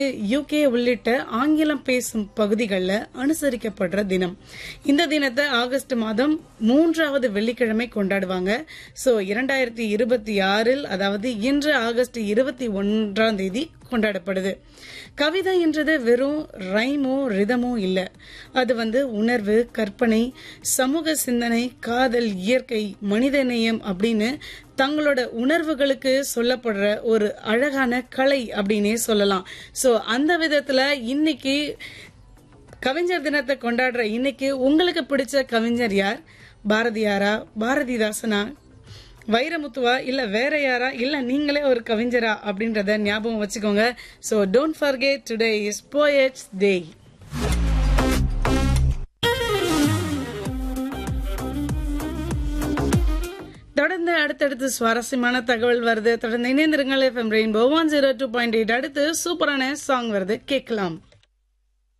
UK உள்ளிட்ட ஆங்கிலம் பேசும் பகுதிகளில் அனுசரிக்கப்படுற தினம் இந்த தினத்தை ஆகஸ்ட் மாதம் மூன்றாவது வெள்ளிக்கிழமை கொண்டாடுவாங்க சோ இரண்டாயிரத்தி இருபத்தி ஆறில் அதாவது இன்று ஆகஸ்ட் இருபத்தி ஒன்றாம் தேதி கொண்டாடப்படுது கவிதை என்றது வெறும் ரைமோ ரிதமோ இல்ல அது வந்து உணர்வு கற்பனை சமூக சிந்தனை காதல் இயற்கை மனிதநேயம் அப்படின்னு தங்களோட உணர்வுகளுக்கு சொல்லப்படுற ஒரு அழகான கலை அப்படின்னே சொல்லலாம் சோ அந்த விதத்துல இன்னைக்கு கவிஞர் தினத்தை கொண்டாடுற இன்னைக்கு உங்களுக்கு பிடிச்ச கவிஞர் யார் பாரதியாரா பாரதிதாசனா வைரமுத்துவா இல்ல வேற யாரா இல்ல நீங்களே ஒரு கவிஞரா அப்படின்றத ஞாபகம் வச்சுக்கோங்க so don't forget today is poets day தொடர்ந்து அடுத்தடுத்து சுவாரஸ்யமான தகவல் வருது தொடர்ந்து இணைந்திருங்கள் FM rainbow one zero two point eight அடுத்து சூப்பரான சாங் வருது கேட்கலாம்